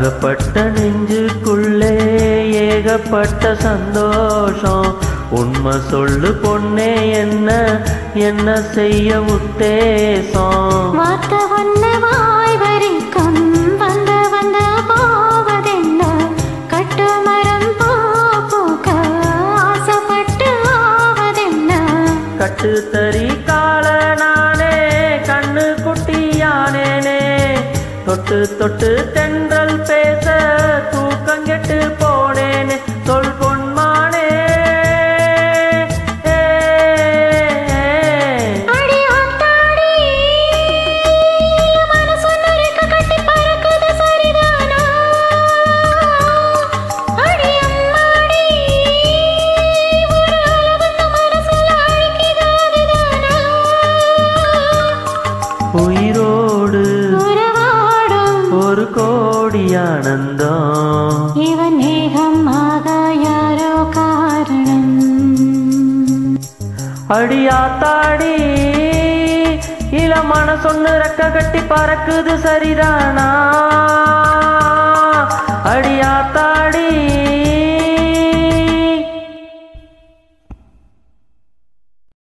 அகப்பட்ட நெஞ்சுக்குள்ளே ஏகப்பட்ட சந்தோஷம் உண்மை சொல்லு பொண்ணே என்ன என்ன செய்ய உத்தேசம் வார்த்தை ஒன்று வாய் வரைக்கும் வந்து வந்து போவதென்ன கட்டு மரம் பூ பூக்க ஆசைப்பட்டு ஆவதென்ன கட்டு தறி கால நானே கண்ணு குட்டியானேனே தொட்டு தொட்டு தென்றல் பேச தூக்கங்கெட்டு போனேனே சொல் பொன்மானே ஏ, அடி ஆத்தாடி மனசு நறுக்க கட்டி பறக்குது சரிதானா அடி அம்மாடி ஒரு அளவுக்கு மனசுல அழுக்கிது அதுதானா உயிரோடு உறவாடும் ஒரு கோடி ஆனந்தம் இவன் மேகமாக யாரோ காரணம் அடியாத்தாடி இள மனசொன்னு ரெக்க கட்டி பறக்குது சரிதானா அடியாத்தாடி